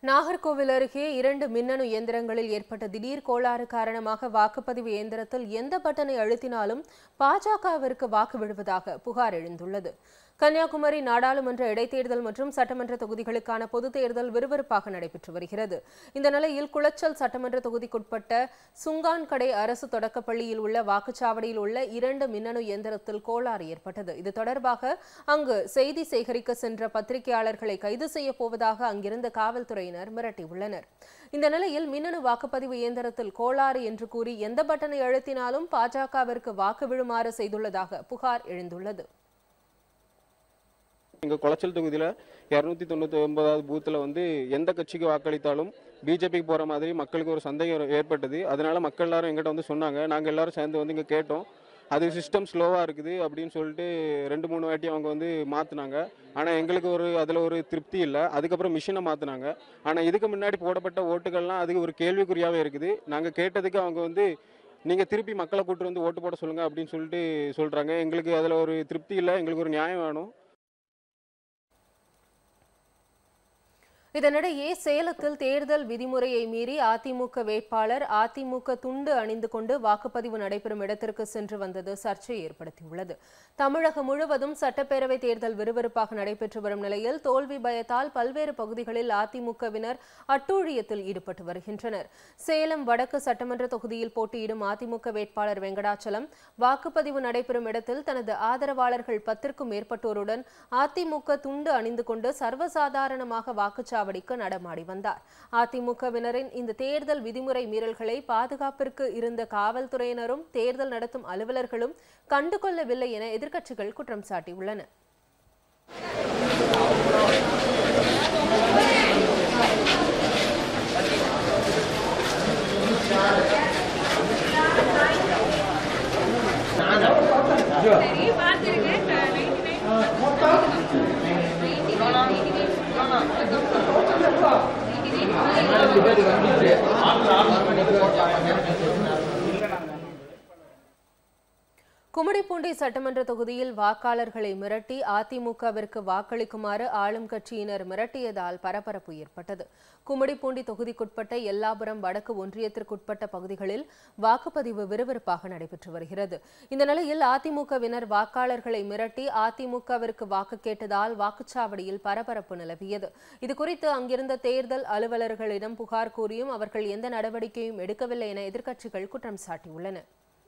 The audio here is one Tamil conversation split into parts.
நாகர்கோவில் அருகே இரண்டு மின்னணு இயந்திரங்களில் ஏற்பட்ட திடீர் கோளாறு காரணமாக வாக்குப்பதிவு இயந்திரத்தில் எந்த பட்டனை அழுத்தினாலும் பாஜகவிற்கு வாக்கு விழுவதாக புகார் எழுந்துள்ளது கன்னியாகுமரி நாடாளுமன்ற இடைத்தேர்தல் மற்றும் சட்டமன்ற தொகுதிகளுக்கான பொதுத் தேர்தல் விறுவிறுப்பாக நடைபெற்று வருகிறது இந்த நிலையில் குளச்சல் சட்டமன்ற தொகுதிக்குட்பட்ட சுங்கான்கடை அரசு தொடக்கப் பள்ளியில் உள்ள வாக்குச்சாவடியில் உள்ள இரண்டு மின்னணு இயந்திரத்தில் கோளாறு ஏற்பட்டது இது தொடர்பாக அங்கு செய்தி சேகரிக்க சென்ற பத்திரிகையாளர்களை கைது செய்யப் போவதாக அங்கிருந்த காவல்துறையினர் மிரட்டியுள்ளனர் இந்த நிலையில் மின்னணு வாக்குப்பதிவு இயந்திரத்தில் கோளாறு என்று கூறி எந்த பட்டனை அழுத்தினாலும் பாஜகவிற்கு வாக்கு விழுமாறு செய்துள்ளதாக புகார் எழுந்துள்ளது எங்கள் குளச்சல் தொகுதியில் இரநூத்தி தொண்ணூற்றி ஒன்பதாவது பூத்தில் வந்து எந்த கட்சிக்கு வாக்களித்தாலும் பிஜேபிக்கு போகிற மாதிரி மக்களுக்கு ஒரு சந்தேகம் ஏற்பட்டது அதனால மக்கள் எல்லாரும் எங்கிட்ட வந்து சொன்னாங்க நாங்கள் எல்லாரும் சேர்ந்து வந்து இங்கே கேட்டோம் அது சிஸ்டம் ஸ்லோவாக இருக்குது அப்படின்னு சொல்லிட்டு ரெண்டு மூணு வாட்டி அவங்க வந்து மாற்றினாங்க ஆனால் எங்களுக்கு ஒரு அதில் ஒரு திருப்தி இல்லை அதுக்கப்புறம் மிஷினை மாற்றினாங்க ஆனால் இதுக்கு முன்னாடி போடப்பட்ட ஓட்டுகள்லாம் அதுக்கு ஒரு கேள்விக்குறியாகவே இருக்குது நாங்கள் கேட்டதுக்கு அவங்க வந்து நீங்கள் திருப்பி மக்களை கூட்டு வந்து ஓட்டு போட சொல்லுங்கள் அப்படின்னு சொல்லிட்டு சொல்கிறாங்க எங்களுக்கு அதில் ஒரு திருப்தி இல்லை எங்களுக்கு ஒரு நியாயம் வேணும் இதனிடையே சேலத்தில் தேர்தல் விதிமுறையை மீறி அதிமுக வேட்பாளர் அதிமுக துண்டு அணிந்து கொண்டு வாக்குப்பதிவு நடைபெறும் இடத்திற்கு சென்று வந்தது சர்ச்சையை ஏற்படுத்தியுள்ளது தமிழகம் முழுவதும் சட்டப்பேரவை தேர்தல் விறுவிறுப்பாக நடைபெற்று வரும் நிலையில் தோல்வி பயத்தால் பல்வேறு பகுதிகளில் அதிமுகவினர் அட்டூழியத்தில் ஈடுபட்டு வருகின்றனர் சேலம் வடக்கு சட்டமன்ற தொகுதியில் போட்டியிடும் அதிமுக வேட்பாளர் வெங்கடாச்சலம் வாக்குப்பதிவு நடைபெறும் இடத்தில் தனது ஆதரவாளர்கள் பத்திற்கும் மேற்பட்டோருடன் அதிமுக துண்டு அணிந்து கொண்டு சர்வசாதாரணமாக வாக்குச்சாவடி சாவடிக்கு நடமாடி வந்தார் அதிமுகவினரின் இந்த தேர்தல் விதிமுறை மீறல்களை பாதுகாப்பிற்கு இருந்த காவல்துறையினரும் தேர்தல் நடத்தும் அலுவலர்களும் கண்டுகொள்ளவில்லை என எதிர்க்கட்சிகள் குற்றம் சாட்டியுள்ளன சரி பார்த்துருக்கேன் நைன்டி கும்மிடிப்பூண்டி சட்டமன்ற தொகுதியில் வாக்காளர்களை மிரட்டி அதிமுகவிற்கு வாக்களிக்குமாறு ஆளும் கட்சியினர் மிரட்டியதால் பரபரப்பு ஏற்பட்டது கும்மிடிப்பூண்டி தொகுதிக்குட்பட்ட எல்லாபுரம் வடக்கு ஒன்றியத்திற்குட்பட்ட பகுதிகளில் வாக்குப்பதிவு விறுவிறுப்பாக நடைபெற்று வருகிறது இந்த நிலையில் அதிமுகவினர் வாக்காளர்களை மிரட்டி அதிமுகவிற்கு வாக்கு கேட்டதால் வாக்குச்சாவடியில் பரபரப்பு நிலவியது இதுகுறித்து அங்கிருந்த தேர்தல் அலுவலர்களிடம் புகார் கூறியும் அவர்கள் எந்த நடவடிக்கையும் எடுக்கவில்லை என எதிர்க்கட்சிகள் குற்றம் சாட்டியுள்ளன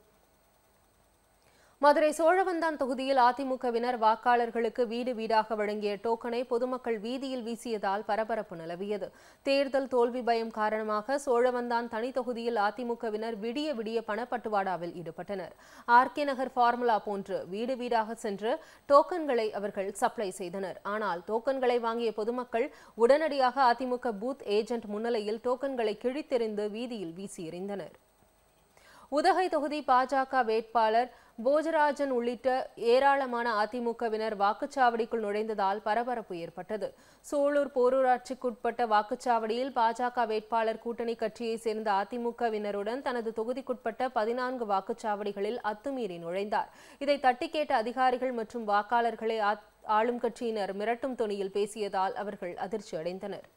மதுரை சோழவந்தான் தொகுதியில் அதிமுகவினர் வாக்காளர்களுக்கு வீடு வீடாக வழங்கிய டோக்கனை பொதுமக்கள் வீதியில் வீசியதால் பரபரப்பு நிலவியது தேர்தல் தோல்வி பயம் காரணமாக சோழவந்தான் தனி தொகுதியில் அதிமுகவினர் விடிய விடிய பணப்பட்டுவாடாவில் ஈடுபட்டனர் ஆர்கே நகர் ஃபார்முலா போன்று வீடு வீடாக சென்று டோக்கன்களை அவர்கள் சப்ளை செய்தனர் ஆனால் டோக்கன்களை வாங்கிய பொதுமக்கள் உடனடியாக அதிமுக பூத் ஏஜென்ட் முன்னிலையில் டோக்கன்களை கிழித்தெறிந்து வீதியில் வீசி எறிந்தனர் உதகை தொகுதி பாஜக வேட்பாளர் போஜராஜன் உள்ளிட்ட ஏராளமான அதிமுகவினர் வாக்குச்சாவடிக்குள் நுழைந்ததால் பரபரப்பு ஏற்பட்டது சூலூர் போரூராட்சிக்குட்பட்ட வாக்குச்சாவடியில் பாஜக வேட்பாளர் கூட்டணி கட்சியைச் சேர்ந்த அதிமுகவினருடன் தனது தொகுதிக்குட்பட்ட பதினான்கு வாக்குச்சாவடிகளில் அத்துமீறி நுழைந்தார் இதை தட்டி கேட்ட அதிகாரிகள் மற்றும் வாக்காளர்களை ஆளும் கட்சியினர் மிரட்டும் தொனியில் பேசியதால் அவர்கள் அதிர்ச்சி அடைந்தனர்